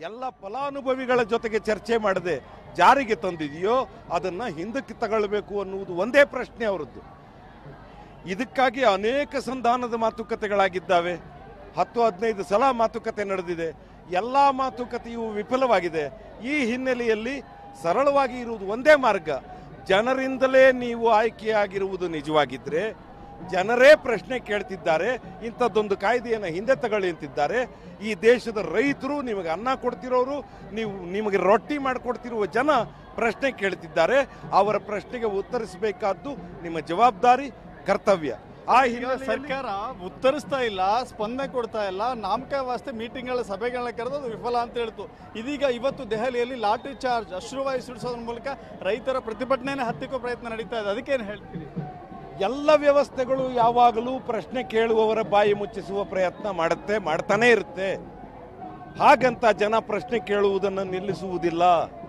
ಎಲ್ಲ ಫಲಾನುಭವಿಗಳ ಜೊತೆಗೆ ಚರ್ಚೆ ಮಾಡದೆ ಜಾರಿಗೆ ತಂದಿದೆಯೋ ಅದನ್ನ ಹಿಂದಕ್ಕೆ ತಗೊಳ್ಬೇಕು ಅನ್ನುವುದು ಒಂದೇ ಪ್ರಶ್ನೆ ಅವರದ್ದು ಇದಕ್ಕಾಗಿ ಅನೇಕ ಸಂಧಾನದ ಮಾತುಕತೆಗಳಾಗಿದ್ದಾವೆ ಹತ್ತು ಹದಿನೈದು ಸಲ ಮಾತುಕತೆ ನಡೆದಿದೆ ಎಲ್ಲ ಮಾತುಕತೆಯು ವಿಫಲವಾಗಿದೆ ಈ ಹಿನ್ನೆಲೆಯಲ್ಲಿ ಸರಳವಾಗಿ ಇರುವುದು ಒಂದೇ ಮಾರ್ಗ ಜನರಿಂದಲೇ ನೀವು ಆಯ್ಕೆಯಾಗಿರುವುದು ನಿಜವಾಗಿದ್ರೆ ಜನರೇ ಪ್ರಶ್ನೆ ಕೇಳ್ತಿದ್ದಾರೆ ಇಂಥದ್ದೊಂದು ಕಾಯ್ದೆಯನ್ನು ಹಿಂದೆ ತಗೊಳ್ಳಿ ಅಂತಿದ್ದಾರೆ ಈ ದೇಶದ ರೈತರು ನಿಮಗೆ ಅನ್ನ ಕೊಡ್ತಿರೋರು ನೀವು ನಿಮಗೆ ರೊಟ್ಟಿ ಮಾಡಿಕೊಡ್ತಿರುವ ಜನ ಪ್ರಶ್ನೆ ಕೇಳ್ತಿದ್ದಾರೆ ಅವರ ಪ್ರಶ್ನೆಗೆ ಉತ್ತರಿಸಬೇಕಾದ್ದು ನಿಮ್ಮ ಜವಾಬ್ದಾರಿ ಕರ್ತವ್ಯ ಆ ಈಗ ಹಿನ್ನೆಲೆಯಲ್ಲಿ ಸರ್ಕಾರ ಉತ್ತರಿಸ್ತಾ ಇಲ್ಲ ಸ್ಪಂದನೆ ಕೊಡ್ತಾ ಇಲ್ಲ ನಾಮಕ ವಾಸ್ತೆ ಮೀಟಿಂಗ್ಗಳ ಸಭೆಗಳನ್ನ ಕರೆದು ಅದು ವಿಫಲ ಅಂತ ಹೇಳ್ತು ಇದೀಗ ಇವತ್ತು ದೆಹಲಿಯಲ್ಲಿ ಲಾಠಿ ಚಾರ್ಜ್ ಅಶ್ರುವಾಯು ಸಿಡಿಸೋದ್ರ ಮೂಲಕ ರೈತರ ಪ್ರತಿಭಟನೆನೇ ಹತ್ತಿಕ್ಕೋ ಪ್ರಯತ್ನ ನಡೀತಾ ಇದೆ ಅದಕ್ಕೇನು ಹೇಳ್ತೀರಿ ಎಲ್ಲ ವ್ಯವಸ್ಥೆಗಳು ಯಾವಾಗಲೂ ಪ್ರಶ್ನೆ ಕೇಳುವವರ ಬಾಯಿ ಮುಚ್ಚಿಸುವ ಪ್ರಯತ್ನ ಮಾಡುತ್ತೆ ಮಾಡ್ತಾನೆ ಇರುತ್ತೆ ಹಾಗಂತ ಜನ ಪ್ರಶ್ನೆ ಕೇಳುವುದನ್ನು ನಿಲ್ಲಿಸುವುದಿಲ್ಲ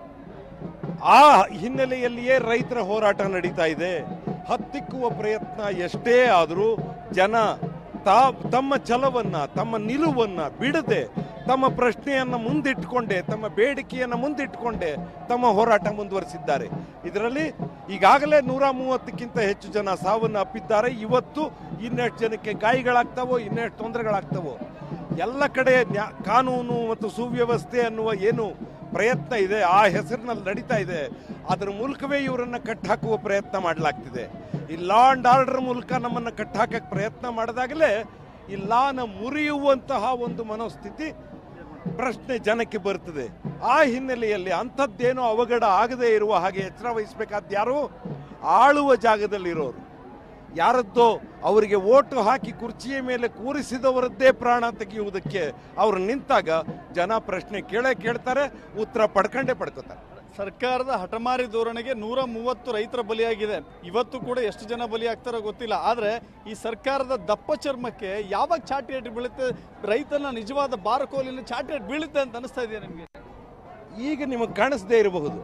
ಆ ಹಿನ್ನೆಲೆಯಲ್ಲಿಯೇ ರೈತರ ಹೋರಾಟ ನಡೀತಾ ಇದೆ ಹತ್ತಿಕ್ಕುವ ಪ್ರಯತ್ನ ಎಷ್ಟೇ ಆದರೂ ಜನ ತಾ ತಮ್ಮ ಛಲವನ್ನ ತಮ್ಮ ನಿಲುವನ್ನ ಬಿಡದೆ ತಮ್ಮ ಪ್ರಶ್ನೆಯನ್ನ ಮುಂದಿಟ್ಟುಕೊಂಡೆ ತಮ್ಮ ಬೇಡಿಕೆಯನ್ನ ಮುಂದಿಟ್ಟುಕೊಂಡೆ ತಮ್ಮ ಹೋರಾಟ ಮುಂದುವರಿಸಿದ್ದಾರೆ ಇದರಲ್ಲಿ ಈಗಾಗಲೇ ನೂರ ಮೂವತ್ತಕ್ಕಿಂತ ಹೆಚ್ಚು ಜನ ಸಾವನ್ನು ಅಪ್ಪಿದ್ದಾರೆ ಇವತ್ತು ಇನ್ನೆಷ್ಟು ಜನಕ್ಕೆ ಗಾಯಗಳಾಗ್ತಾವೋ ಇನ್ನೆಷ್ಟು ತೊಂದರೆಗಳಾಗ್ತಾವೋ ಎಲ್ಲ ಕಡೆ ನ್ಯಾ- ಕಾನೂನು ಮತ್ತು ಸುವ್ಯವಸ್ಥೆ ಅನ್ನುವ ಏನು ಪ್ರಯತ್ನ ಇದೆ ಆ ಹೆಸರಿನಲ್ಲಿ ನಡೀತಾ ಇದೆ ಅದರ ಮೂಲಕವೇ ಇವರನ್ನ ಕಟ್ಟಾಕುವ ಪ್ರಯತ್ನ ಮಾಡಲಾಗ್ತಿದೆ ಈ ಲಾ ಅಂಡ್ ಆರ್ಡರ್ ಮೂಲಕ ನಮ್ಮನ್ನ ಕಟ್ಟಾಕಕ್ಕೆ ಪ್ರಯತ್ನ ಮಾಡಿದಾಗಲೇ ಈ ಲಾನ ಮುರಿಯುವಂತಹ ಒಂದು ಮನೋಸ್ಥಿತಿ ಪ್ರಶ್ನೆ ಜನಕ್ಕೆ ಬರ್ತದೆ ಆ ಹಿನ್ನೆಲೆಯಲ್ಲಿ ಅಂಥದ್ದೇನೋ ಅವಘಡ ಆಗದೇ ಇರುವ ಹಾಗೆ ಎಚ್ಚರ ವಹಿಸಬೇಕಾದ ಯಾರು ಆಳುವ ಜಾಗದಲ್ಲಿರೋರು ಯಾರದ್ದೋ ಅವರಿಗೆ ಓಟು ಹಾಕಿ ಕುರ್ಚಿಯ ಮೇಲೆ ಕೂರಿಸಿದವರದ್ದೇ ಪ್ರಾಣ ತೆಗೆಯುವುದಕ್ಕೆ ಅವರು ನಿಂತಾಗ ಜನ ಪ್ರಶ್ನೆ ಕೇಳೇ ಕೇಳ್ತಾರೆ ಉತ್ತರ ಪಡ್ಕೊಂಡೇ ಪಡ್ಕೋತಾರೆ ಸರ್ಕಾರದ ಹಠಮಾರಿ ಧೋರಣೆಗೆ ನೂರ ಮೂವತ್ತು ರೈತರ ಬಲಿಯಾಗಿದೆ ಇವತ್ತು ಕೂಡ ಎಷ್ಟು ಜನ ಬಲಿ ಆಗ್ತಾರೋ ಗೊತ್ತಿಲ್ಲ ಆದ್ರೆ ಈ ಸರ್ಕಾರದ ದಪ್ಪ ಚರ್ಮಕ್ಕೆ ಯಾವಾಗ ಚಾಟಿ ಏಟು ಬೀಳುತ್ತೆ ರೈತನ ನಿಜವಾದ ಬಾರಕೋಲಿನ ಚಾಟಿ ಏಟು ಬೀಳುತ್ತೆ ಅಂತ ಅನಿಸ್ತಾ ಇದೆಯಾ ನಿಮಗೆ ಈಗ ನಿಮಗೆ ಕಾಣಿಸದೇ ಇರಬಹುದು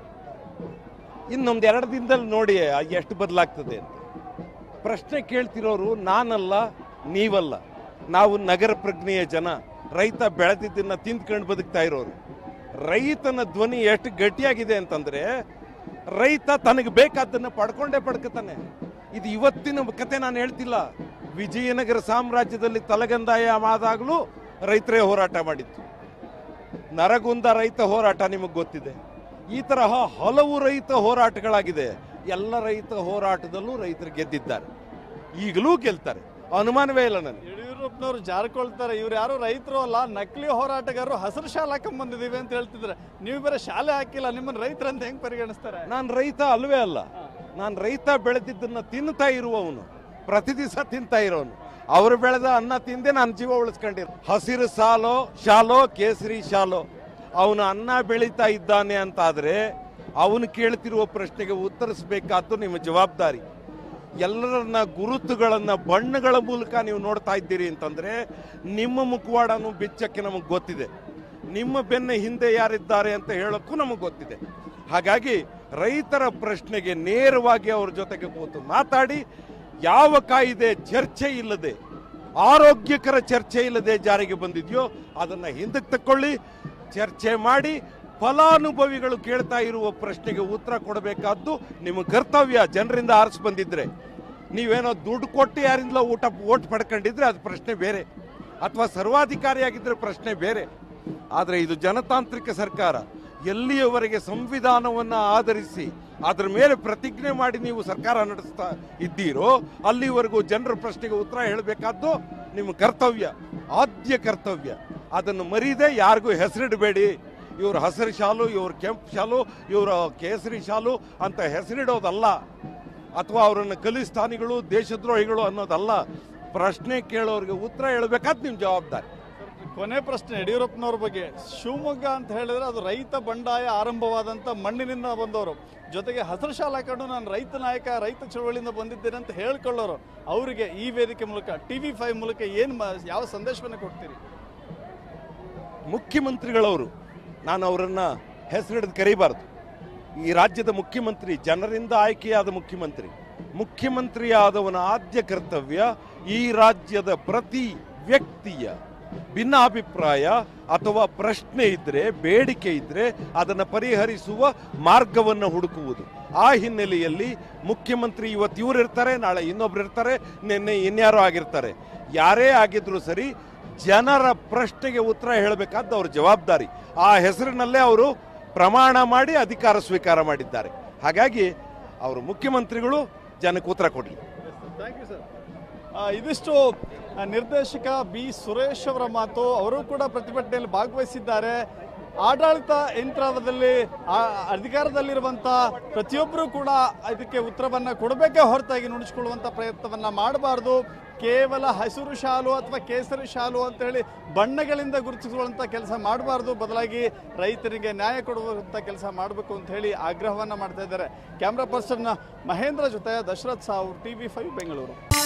ಇನ್ನೊಂದು ಎರಡು ದಿನದಲ್ಲಿ ನೋಡಿ ಆ ಎಷ್ಟು ಬದಲಾಗ್ತದೆ ಅಂತ ಪ್ರಶ್ನೆ ಕೇಳ್ತಿರೋರು ನಾನಲ್ಲ ನೀವಲ್ಲ ನಾವು ನಗರ ಪ್ರಜ್ಞೆಯ ಜನ ರೈತ ಬೆಳೆದಿದ್ದನ್ನ ತಿಂದ್ಕೊಂಡು ಬದುಕ್ತಾ ಇರೋರು ರೈತನ ಧ್ವನಿ ಎಷ್ಟು ಗಟ್ಟಿಯಾಗಿದೆ ಅಂತಂದ್ರೆ ರೈತ ತನಗೆ ಬೇಕಾದ್ದನ್ನ ಪಡ್ಕೊಂಡೇ ಪಡ್ಕೊತಾನೆ ಇದು ಇವತ್ತಿನ ಕತೆ ನಾನು ಹೇಳ್ತಿಲ್ಲ ವಿಜಯನಗರ ಸಾಮ್ರಾಜ್ಯದಲ್ಲಿ ತಲಗಂದಾಯ ಆದಾಗಲೂ ರೈತರೇ ಹೋರಾಟ ಮಾಡಿತ್ತು ನರಗುಂದ ರೈತ ಹೋರಾಟ ನಿಮಗೆ ಗೊತ್ತಿದೆ ಈ ತರಹ ಹಲವು ರೈತ ಹೋರಾಟಗಳಾಗಿದೆ ಎಲ್ಲ ರೈತ ಹೋರಾಟದಲ್ಲೂ ರೈತರು ಗೆದ್ದಿದ್ದಾರೆ ಈಗಲೂ ಗೆಲ್ತಾರೆ ಅನುಮಾನವೇ ಇಲ್ಲ ನನಗೆ ಯಡಿಯೂರಪ್ಪನವರು ಜಾರ್ಕೊಳ್ತಾರೆ ಇವ್ರು ಯಾರು ರೈತರು ಅಲ್ಲ ನಕಲಿ ಹೋರಾಟಗಾರರು ಹಸಿರು ಶಾಲೆ ಹಾಕೊಂಡ್ ಬಂದಿದೀವಿ ಅಂತ ಹೇಳ್ತಿದ್ರೆ ನೀವು ಬೇರೆ ಶಾಲೆ ಹಾಕಿಲ್ಲ ನಿಮ್ಮನ್ನ ರೈತರಂತ ಹೆಂಗ್ ಪರಿಗಣಿಸ್ತಾರೆ ನಾನು ರೈತ ಅಲ್ವೇ ಅಲ್ಲ ನಾನು ರೈತ ಬೆಳೆದಿದ್ದನ್ನ ತಿನ್ನುತ್ತಾ ಇರುವವನು ಪ್ರತಿ ದಿವಸ ತಿಂತಾ ಇರೋನು ಅವರು ಬೆಳೆದ ಅನ್ನ ತಿಂದೆ ನಾನು ಜೀವ ಉಳಿಸ್ಕೊಂಡಿರೋ ಹಸಿರು ಸಾಲೋ ಶಾಲೋ ಕೇಸರಿ ಶಾಲೋ ಅವನು ಅನ್ನ ಬೆಳೀತಾ ಇದ್ದಾನೆ ಅಂತಾದ್ರೆ ಅವನು ಕೇಳ್ತಿರುವ ಪ್ರಶ್ನೆಗೆ ಉತ್ತರಿಸಬೇಕಾದ್ದು ನಿಮ್ಮ ಜವಾಬ್ದಾರಿ ಎಲ್ಲರನ್ನ ಗುರುತುಗಳನ್ನ ಬಣ್ಣಗಳ ಮೂಲಕ ನೀವು ನೋಡ್ತಾ ಇದ್ದೀರಿ ಅಂತಂದ್ರೆ ನಿಮ್ಮ ಮುಖವಾಡನು ಬಿಚ್ಚಕ್ಕೆ ನಮಗೆ ಗೊತ್ತಿದೆ ನಿಮ್ಮ ಬೆನ್ನ ಹಿಂದೆ ಯಾರಿದ್ದಾರೆ ಅಂತ ಹೇಳೋಕ್ಕೂ ನಮಗೆ ಗೊತ್ತಿದೆ ಹಾಗಾಗಿ ರೈತರ ಪ್ರಶ್ನೆಗೆ ನೇರವಾಗಿ ಅವ್ರ ಜೊತೆಗೆ ಕೂತು ಮಾತಾಡಿ ಯಾವ ಕಾಯಿದೆ ಚರ್ಚೆ ಇಲ್ಲದೆ ಆರೋಗ್ಯಕರ ಚರ್ಚೆ ಇಲ್ಲದೆ ಜಾರಿಗೆ ಬಂದಿದೆಯೋ ಅದನ್ನ ಹಿಂದಕ್ಕೆ ತಕ್ಕೊಳ್ಳಿ ಚರ್ಚೆ ಮಾಡಿ ಫಲಾನುಭವಿಗಳು ಕೇಳ್ತಾ ಇರುವ ಪ್ರಶ್ನೆಗೆ ಉತ್ತರ ಕೊಡಬೇಕಾದ್ದು ನಿಮ್ಮ ಕರ್ತವ್ಯ ಜನರಿಂದ ಆರಿಸಿ ಬಂದಿದ್ರೆ ನೀವೇನೋ ದುಡ್ಡು ಕೊಟ್ಟು ಯಾರಿಂದಲೋ ಊಟ ಓಟ್ ಪಡ್ಕೊಂಡಿದ್ರೆ ಅದು ಪ್ರಶ್ನೆ ಬೇರೆ ಅಥವಾ ಸರ್ವಾಧಿಕಾರಿಯಾಗಿದ್ದರೆ ಪ್ರಶ್ನೆ ಬೇರೆ ಆದರೆ ಇದು ಜನತಾಂತ್ರಿಕ ಸರ್ಕಾರ ಎಲ್ಲಿಯವರೆಗೆ ಸಂವಿಧಾನವನ್ನ ಆಧರಿಸಿ ಅದರ ಮೇಲೆ ಪ್ರತಿಜ್ಞೆ ಮಾಡಿ ನೀವು ಸರ್ಕಾರ ನಡೆಸ್ತಾ ಇದ್ದೀರೋ ಅಲ್ಲಿವರೆಗೂ ಜನರ ಪ್ರಶ್ನೆಗೆ ಉತ್ತರ ಹೇಳಬೇಕಾದ್ದು ನಿಮ್ಮ ಕರ್ತವ್ಯ ಆದ್ಯ ಕರ್ತವ್ಯ ಅದನ್ನು ಮರೀದೆ ಯಾರಿಗೂ ಹೆಸರಿಡಬೇಡಿ ಇವ್ರ ಹಸಿರು ಶಾಲು ಇವ್ರ ಕೆಂಪು ಶಾಲು ಇವರ ಕೇಸರಿ ಶಾಲು ಅಂತ ಹೆಸರಿಡೋದಲ್ಲ ಅಥವಾ ಅವರನ್ನು ಖಲಿಸ್ತಾನಿಗಳು ದೇಶದ್ರೋಹಿಗಳು ಅನ್ನೋದಲ್ಲ ಪ್ರಶ್ನೆ ಕೇಳೋರಿಗೆ ಉತ್ತರ ಹೇಳಬೇಕಾದ್ ನಿಮ್ಮ ಜವಾಬ್ದಾರಿ ಕೊನೆ ಪ್ರಶ್ನೆ ಯಡಿಯೂರಪ್ಪನವ್ರ ಬಗ್ಗೆ ಶಿವಮೊಗ್ಗ ಅಂತ ಹೇಳಿದ್ರೆ ಅದು ರೈತ ಬಂಡಾಯ ಆರಂಭವಾದಂತ ಮಣ್ಣಿನಿಂದ ಬಂದವರು ಜೊತೆಗೆ ಹಸಿರು ಶಾಲೆ ಹಾಕೊಂಡು ನಾನು ರೈತ ನಾಯಕ ರೈತ ಚಳವಳಿಯಿಂದ ಬಂದಿದ್ದೇನೆ ಅಂತ ಹೇಳ್ಕೊಳ್ಳೋರು ಅವರಿಗೆ ಈ ವೇದಿಕೆ ಮೂಲಕ ಟಿವಿ ಫೈವ್ ಮೂಲಕ ಏನು ಯಾವ ಸಂದೇಶವನ್ನು ಕೊಡ್ತೀರಿ ಮುಖ್ಯಮಂತ್ರಿಗಳವರು ನಾನು ಅವರನ್ನ ಹೆಸರಿಡಿದು ಕರೀಬಾರ್ದು ಈ ರಾಜ್ಯದ ಮುಖ್ಯಮಂತ್ರಿ ಜನರಿಂದ ಆಯ್ಕೆಯಾದ ಮುಖ್ಯಮಂತ್ರಿ ಮುಖ್ಯಮಂತ್ರಿಯಾದವನ ಆದ್ಯ ಕರ್ತವ್ಯ ಈ ರಾಜ್ಯದ ಪ್ರತಿ ವ್ಯಕ್ತಿಯ ಭಿನ್ನಾಭಿಪ್ರಾಯ ಅಥವಾ ಪ್ರಶ್ನೆ ಇದ್ರೆ ಬೇಡಿಕೆ ಇದ್ರೆ ಅದನ್ನು ಪರಿಹರಿಸುವ ಮಾರ್ಗವನ್ನು ಹುಡುಕುವುದು ಆ ಹಿನ್ನೆಲೆಯಲ್ಲಿ ಮುಖ್ಯಮಂತ್ರಿ ಇವತ್ತು ಇವ್ರು ಇರ್ತಾರೆ ನಾಳೆ ಇನ್ನೊಬ್ರು ಇರ್ತಾರೆ ನಿನ್ನೆ ಇನ್ಯಾರೋ ಆಗಿರ್ತಾರೆ ಯಾರೇ ಆಗಿದ್ರು ಸರಿ ಜನರ ಪ್ರಶ್ನೆಗೆ ಉತ್ತರ ಹೇಳಬೇಕಾದ್ದು ಅವ್ರ ಜವಾಬ್ದಾರಿ ಆ ಹೆಸರಿನಲ್ಲೇ ಅವರು ಪ್ರಮಾಣ ಮಾಡಿ ಅಧಿಕಾರ ಸ್ವೀಕಾರ ಮಾಡಿದ್ದಾರೆ ಹಾಗಾಗಿ ಅವರು ಮುಖ್ಯಮಂತ್ರಿಗಳು ಜನಕ್ಕೆ ಉತ್ತರ ಕೊಡಲಿ ಥ್ಯಾಂಕ್ ಯು ಸರ್ ಇದಿಷ್ಟು ಆ, ನಿರ್ದೇಶಕ ಬಿ ಸುರೇಶ್ ಅವರ ಮಾತು ಅವರು ಕೂಡ ಪ್ರತಿಭಟನೆಯಲ್ಲಿ ಭಾಗವಹಿಸಿದ್ದಾರೆ ಆಡಳಿತ ಯಂತ್ರದಲ್ಲಿ ಆ, ಅಧಿಕಾರದಲ್ಲಿರುವಂಥ ಪ್ರತಿಯೊಬ್ಬರು ಕೂಡ ಇದಕ್ಕೆ ಉತ್ತರವನ್ನು ಕೊಡಬೇಕೇ ಹೊರತಾಗಿ ನುಡಿಸ್ಕೊಳ್ಳುವಂಥ ಪ್ರಯತ್ನವನ್ನ ಮಾಡಬಾರ್ದು ಕೇವಲ ಹಸಿರು ಶಾಲು ಅಥವಾ ಕೇಸರಿ ಶಾಲು ಅಂತ ಹೇಳಿ ಬಣ್ಣಗಳಿಂದ ಗುರುತಿಸುವಂಥ ಕೆಲಸ ಮಾಡಬಾರ್ದು ಬದಲಾಗಿ ರೈತರಿಗೆ ನ್ಯಾಯ ಕೊಡುವಂಥ ಕೆಲಸ ಮಾಡಬೇಕು ಅಂತ ಹೇಳಿ ಆಗ್ರಹವನ್ನ ಮಾಡ್ತಾ ಇದ್ದಾರೆ ಕ್ಯಾಮ್ರಾ ಪರ್ಸನ್ ಮಹೇಂದ್ರ ಜೊತೆ ದಶರಥ್ ಸಾವು ಟಿವಿ ಫೈವ್ ಬೆಂಗಳೂರು